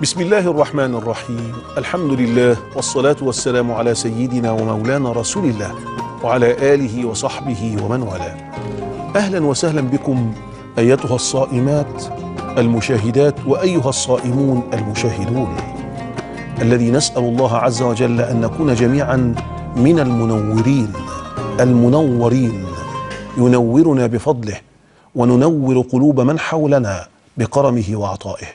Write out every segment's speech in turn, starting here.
بسم الله الرحمن الرحيم الحمد لله والصلاة والسلام على سيدنا ومولانا رسول الله وعلى آله وصحبه ومن والاه أهلا وسهلا بكم أيتها الصائمات المشاهدات وأيها الصائمون المشاهدون الذي نسأل الله عز وجل أن نكون جميعا من المنورين المنورين ينورنا بفضله وننور قلوب من حولنا بكرمه وعطائه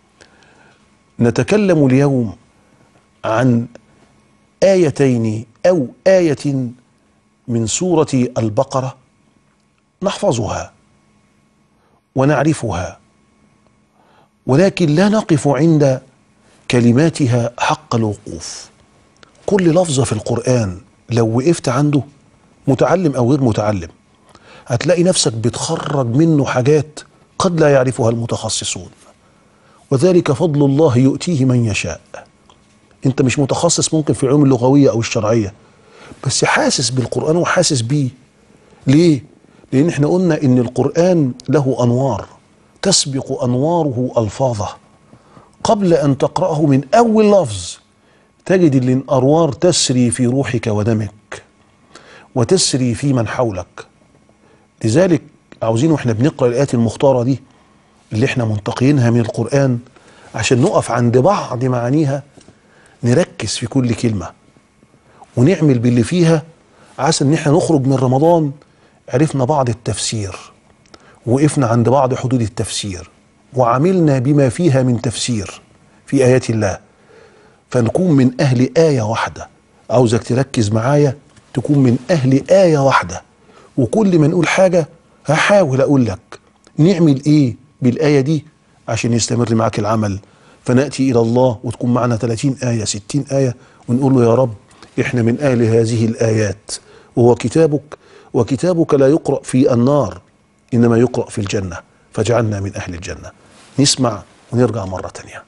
نتكلم اليوم عن ايتين او ايه من سوره البقره نحفظها ونعرفها ولكن لا نقف عند كلماتها حق الوقوف كل لفظه في القران لو وقفت عنده متعلم او غير متعلم هتلاقي نفسك بتخرج منه حاجات قد لا يعرفها المتخصصون وذلك فضل الله يؤتيه من يشاء انت مش متخصص ممكن في العلوم اللغويه او الشرعيه بس حاسس بالقران وحاسس بيه ليه لان احنا قلنا ان القران له انوار تسبق انواره الفاظه قبل ان تقراه من اول لفظ تجد ان الانوار تسري في روحك ودمك وتسري في من حولك لذلك عاوزين واحنا بنقرا الايات المختاره دي اللي احنا منتقيينها من القرآن عشان نقف عند بعض معانيها نركز في كل كلمة ونعمل باللي فيها عسى ان احنا نخرج من رمضان عرفنا بعض التفسير وقفنا عند بعض حدود التفسير وعملنا بما فيها من تفسير في آيات الله فنكون من أهل آية واحدة عاوزك تركز معايا تكون من أهل آية واحدة وكل ما نقول حاجة هحاول أقول لك نعمل إيه بالآية دي عشان يستمر معك العمل فنأتي إلى الله وتكون معنا 30 آية 60 آية ونقول له يا رب إحنا من أهل هذه الآيات وهو كتابك وكتابك لا يقرأ في النار إنما يقرأ في الجنة فاجعلنا من أهل الجنة نسمع ونرجع مرة تانية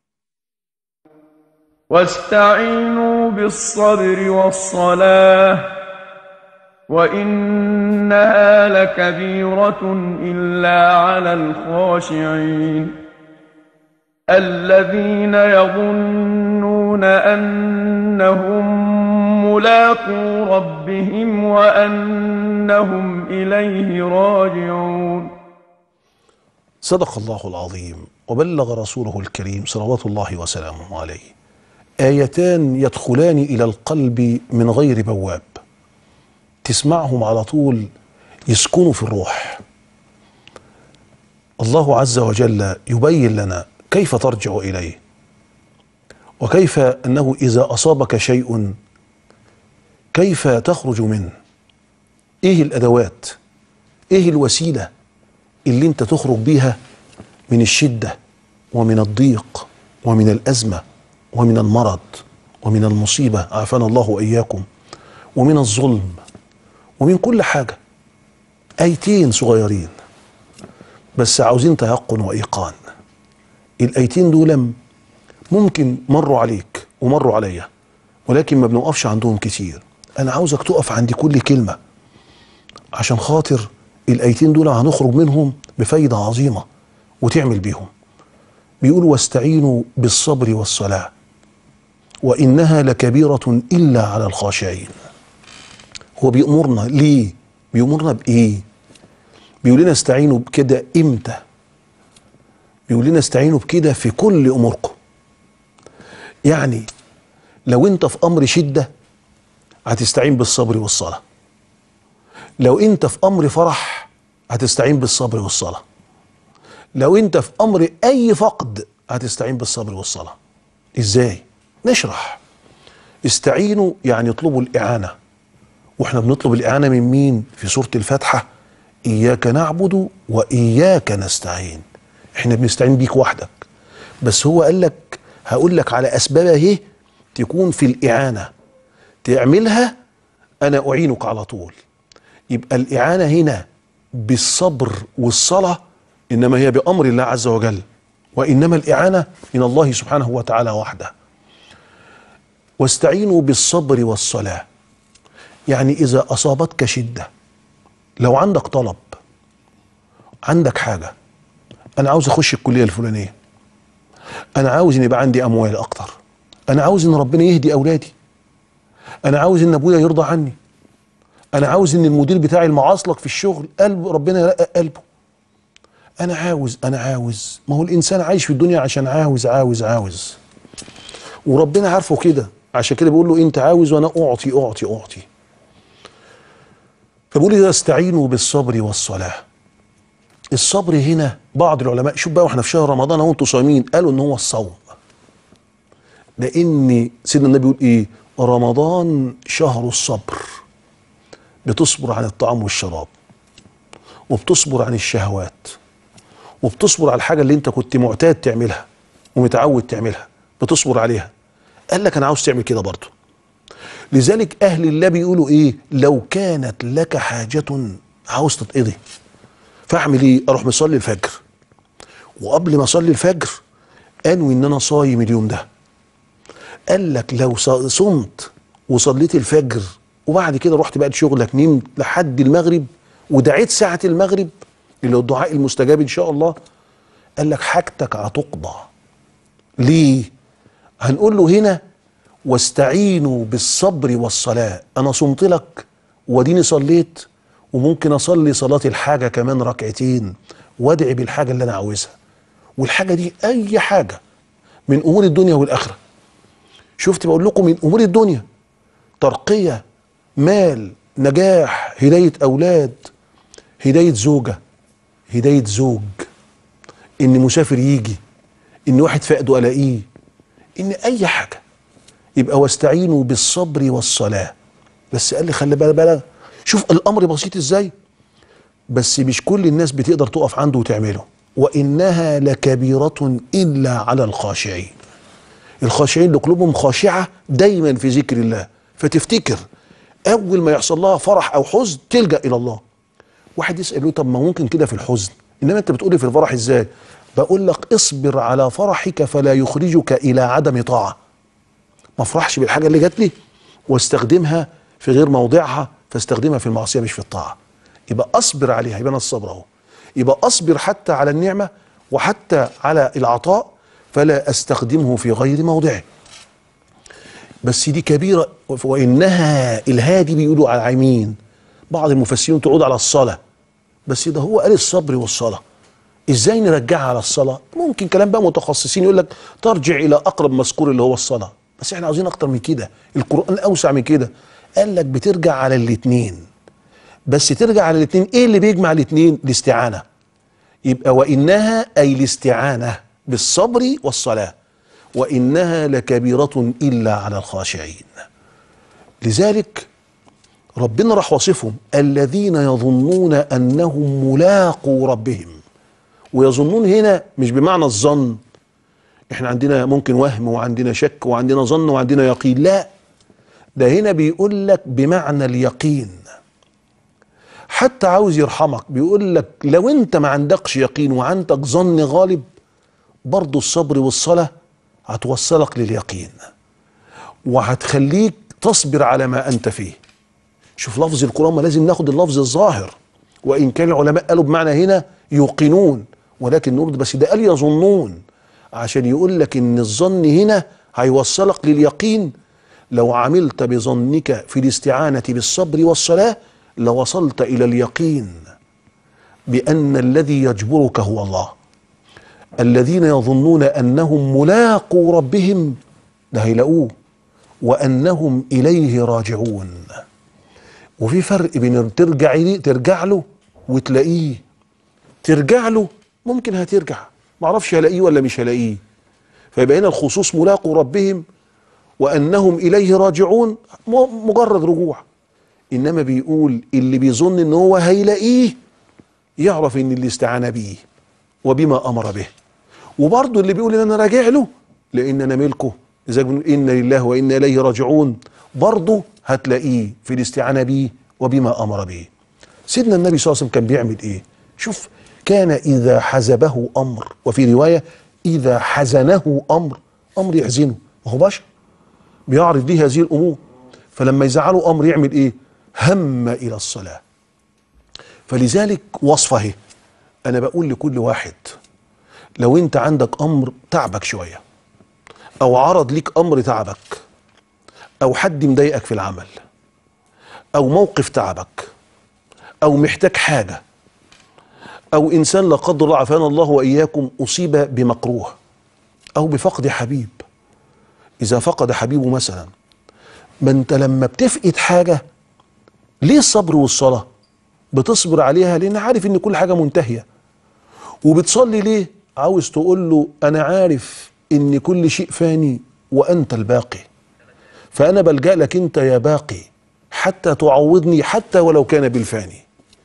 واستعينوا بالصبر والصلاة وإنها لكبيرة إلا على الخاشعين الذين يظنون أنهم ملاقو ربهم وأنهم إليه راجعون صدق الله العظيم وبلغ رسوله الكريم صلوات الله وسلامه عليه آيتان يدخلان إلى القلب من غير بواب تسمعهم على طول يسكنوا في الروح الله عز وجل يبين لنا كيف ترجع اليه وكيف انه اذا اصابك شيء كيف تخرج منه ايه الادوات ايه الوسيله اللي انت تخرج بيها من الشده ومن الضيق ومن الازمه ومن المرض ومن المصيبه عافانا الله واياكم ومن الظلم ومن كل حاجة آيتين صغيرين بس عاوزين تيقن وإيقان الآيتين دول ممكن مروا عليك ومروا عليا ولكن ما بنوقفش عندهم كتير أنا عاوزك تقف عند كل كلمة عشان خاطر الآيتين دول هنخرج منهم بفايدة عظيمة وتعمل بيهم بيقول واستعينوا بالصبر والصلاة وإنها لكبيرة إلا على الخاشعين هو بيأمرنا ليه؟ بيأمرنا بإيه؟ بيقول لنا استعينوا بكده إمتى؟ بيقول لنا استعينوا بكده في كل أموركم. يعني لو أنت في أمر شدة هتستعين بالصبر والصلاة. لو أنت في أمر فرح هتستعين بالصبر والصلاة. لو أنت في أمر أي فقد هتستعين بالصبر والصلاة. إزاي؟ نشرح. استعينوا يعني اطلبوا الإعانة. واحنا بنطلب الاعانه من مين في سوره الفاتحه اياك نعبد واياك نستعين احنا بنستعين بيك وحدك بس هو قال لك هقول لك على اسبابها اهي تكون في الاعانه تعملها انا اعينك على طول يبقى الاعانه هنا بالصبر والصلاه انما هي بامر الله عز وجل وانما الاعانه من الله سبحانه وتعالى وحده واستعينوا بالصبر والصلاه يعني إذا أصابتك شدة لو عندك طلب عندك حاجة أنا عاوز أخش الكلية الفلانية انا عاوز ان يبقى عندي اموال اكتر انا عاوز ان ربنا يهدي اولادي انا عاوز ان ابويا يرضى عني انا عاوز ان المدير بتاعي المعاصلك في الشغل قلب ربنا يرقق قلبه انا عاوز انا عاوز ما هو الانسان عايش في الدنيا عشان عاوز عاوز عاوز وربنا عارفه كده عشان كده بيقول له انت عاوز وانا اعطي اعطي اعطي فبيقول لي استعينوا بالصبر والصلاه الصبر هنا بعض العلماء شوف بقى واحنا في شهر رمضان وانتم صايمين قالوا ان هو الصوم لان سيدنا النبي بيقول ايه رمضان شهر الصبر بتصبر عن الطعام والشراب وبتصبر عن الشهوات وبتصبر على الحاجه اللي انت كنت معتاد تعملها ومتعود تعملها بتصبر عليها قال لك انا عاوز تعمل كده برضه لذلك اهل الله بيقولوا ايه لو كانت لك حاجه عاوز تتقضي فاعمل ايه اروح مصلي الفجر وقبل ما اصلي الفجر انوي ان انا صايم اليوم ده قال لك لو ص- صمت وصليت الفجر وبعد كده رحت بقى شغلك نمت لحد المغرب ودعيت ساعة المغرب اللي هو الدعاء المستجاب ان شاء الله قال لك حاجتك هتقضى ليه هنقول له هنا واستعينوا بالصبر والصلاة انا صمت لك وديني صليت وممكن اصلي صلاة الحاجة كمان ركعتين وادعي بالحاجة اللي انا عاوزها والحاجة دي اي حاجة من امور الدنيا والاخره شفت بقول لكم من امور الدنيا ترقيه مال نجاح هدايه اولاد هدايه زوجه هدايه زوج ان مسافر يجي ان واحد فقده الاقيه ان اي حاجه يبقى واستعينوا بالصبر والصلاه بس قال لي خلي بالك بالك شوف الامر بسيط ازاي بس مش كل الناس بتقدر تقف عنده وتعمله وانها لكبيره الا على الخاشعين الخاشعين اللي قلوبهم خاشعه دايما في ذكر الله فتفتكر اول ما يحصل لها فرح او حزن تلجا الى الله واحد يسال له طب ما ممكن كده في الحزن انما انت بتقولي في الفرح ازاي بقول لك اصبر على فرحك فلا يخرجك الى عدم طاعه ما افرحش بالحاجه اللي جات لي واستخدمها في غير موضعها فاستخدمها في المعصيه مش في الطاعه يبقى اصبر عليها يبقى انا الصبر اهو يبقى اصبر حتى على النعمه وحتى على العطاء فلا استخدمه في غير موضعه بس دي كبيره وانها الهادي بيقولوا على يمين بعض المفسرين تعود على الصلاه بس ده هو قال الصبر والصلاه ازاي نرجعها على الصلاه ممكن كلام بقى متخصصين يقول لك ترجع الى اقرب مذكور اللي هو الصلاه بس احنا عاوزين اكتر من كده القران اوسع من كده قال لك بترجع على الاثنين بس ترجع على الاثنين ايه اللي بيجمع الاثنين الاستعانه يبقى وانها اي الاستعانه بالصبر والصلاه وانها لكبيره الا على الخاشعين لذلك ربنا راح وصفهم الذين يظنون انهم ملاقوا ربهم ويظنون هنا مش بمعنى الظن احنا عندنا ممكن وهم وعندنا شك وعندنا ظن وعندنا يقين لا ده هنا بيقول لك بمعنى اليقين حتى عاوز يرحمك بيقول لك لو انت ما عندكش يقين وعندك ظن غالب برضو الصبر والصلاة هتوصلك لليقين وهتخليك تصبر على ما انت فيه شوف لفظ القرآن ما لازم ناخد اللفظ الظاهر وإن كان العلماء قالوا بمعنى هنا يوقنون ولكن نرد بس ده قال يظنون عشان يقول لك ان الظن هنا هيوصلك لليقين لو عملت بظنك في الاستعانة بالصبر والصلاة لوصلت إلى اليقين بأن الذي يجبرك هو الله الذين يظنون أنهم ملاقوا ربهم ده هيلاقوه وأنهم إليه راجعون وفي فرق بين ترجع لي ترجع له وتلاقيه ترجع له ممكن هترجع معرفش هلاقيه ولا مش هلاقيه فيبقى هنا الخصوص ملاقوا ربهم وانهم اليه راجعون م- مجرد رجوع انما بيقول اللي بيظن ان هو هيلاقيه يعرف ان اللي استعان بيه وبما امر به وبرضه اللي بيقول ان انا راجع له لان انا ملكه اذا بنقول انا لله وانا اليه راجعون برضه هتلاقيه في الاستعانه بيه وبما امر به سيدنا النبي صلى الله عليه وسلم كان بيعمل ايه شوف كان اذا حزبه امر وفي روايه اذا حزنه امر امر يحزنه ما هو بشر بيعرض ليه هذه الامور فلما يزعله امر يعمل ايه هم الى الصلاه فلذلك وصفه انا بقول لكل واحد لو انت عندك امر تعبك شويه او عرض ليك امر تعبك او حد مضايقك في العمل او موقف تعبك او محتاج حاجه او انسان لا قدر الله عافانا الله واياكم اصيب بمكروه او بفقد حبيب اذا فقد حبيبه مثلا ما انت لما بتفقد حاجه ليه الصبر والصلاه بتصبر عليها لان عارف ان كل حاجه منتهيه وبتصلي ليه عاوز تقول له انا عارف ان كل شيء فاني وانت الباقي فانا بلجا لك انت يا باقي حتى تعوضني حتى ولو كان بالفاني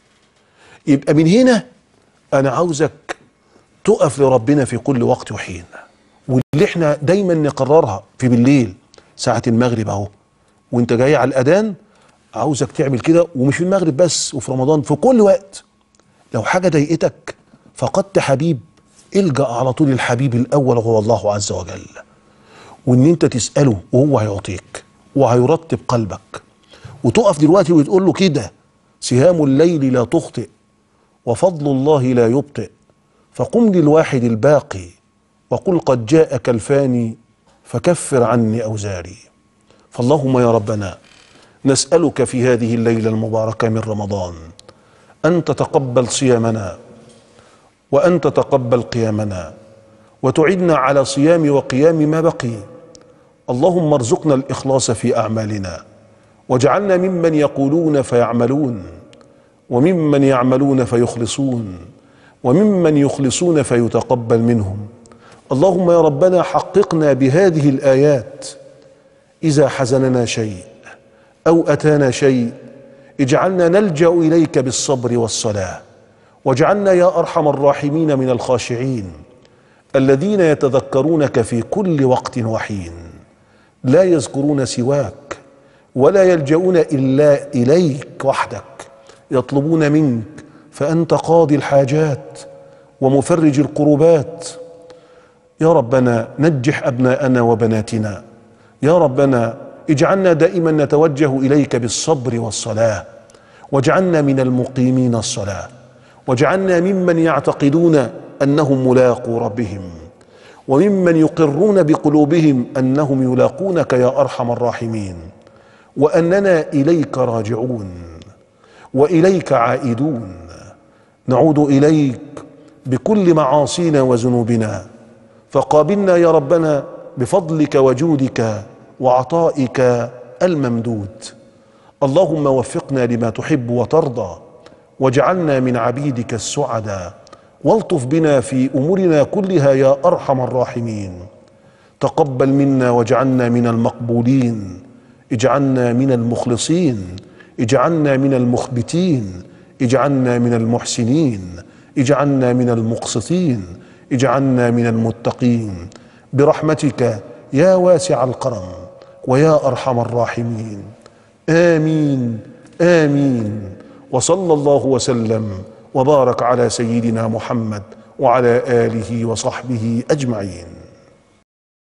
يبقى من هنا انا عاوزك تقف لربنا في كل وقت وحين واللي احنا دايما نقررها في بالليل ساعة المغرب اهو وانت جاي على الاذان عاوزك تعمل كده ومش في المغرب بس وفي رمضان في كل وقت لو حاجة ضايقتك فقدت حبيب الجأ على طول الحبيب الاول هو الله عز وجل وان انت تسأله وهو هيعطيك وهيرتب قلبك وتقف دلوقتي وتقول له كده سهام الليل لا تخطئ وفضل الله لا يبطئ فقم للواحد الباقي وقل قد جاءك الفاني فكفر عني أوزاري فاللهم يا ربنا نسألك في هذه الليلة المباركة من رمضان أن تتقبل صيامنا وأن تتقبل قيامنا وتعدنا على صيام وقيام ما بقي اللهم ارزقنا الإخلاص في أعمالنا واجعلنا ممن يقولون فيعملون وممن يعملون فيخلصون وممن يخلصون فيتقبل منهم اللهم يا ربنا حققنا بهذه الايات اذا حزننا شيء او اتانا شيء اجعلنا نلجا اليك بالصبر والصلاه واجعلنا يا ارحم الراحمين من الخاشعين الذين يتذكرونك في كل وقت وحين لا يذكرون سواك ولا يلجؤون الا اليك وحدك يطلبون منك فانت قاضي الحاجات ومفرج الكروبات يا ربنا نجح ابناءنا وبناتنا يا ربنا اجعلنا دائما نتوجه اليك بالصبر والصلاه واجعلنا من المقيمين الصلاه واجعلنا ممن يعتقدون انهم ملاقو ربهم وممن يقرون بقلوبهم انهم يلاقونك يا ارحم الراحمين واننا اليك راجعون واليك عائدون نعود اليك بكل معاصينا وذنوبنا فقابلنا يا ربنا بفضلك وجودك وعطائك الممدود اللهم وفقنا لما تحب وترضى واجعلنا من عبيدك السعداء والطف بنا في امورنا كلها يا ارحم الراحمين تقبل منا واجعلنا من المقبولين اجعلنا من المخلصين اجعلنا من المخبتين اجعلنا من المحسنين اجعلنا من المقسطين اجعلنا من المتقين برحمتك يا واسع الكرم ويا ارحم الراحمين امين امين وصلى الله وسلم وبارك على سيدنا محمد وعلى اله وصحبه اجمعين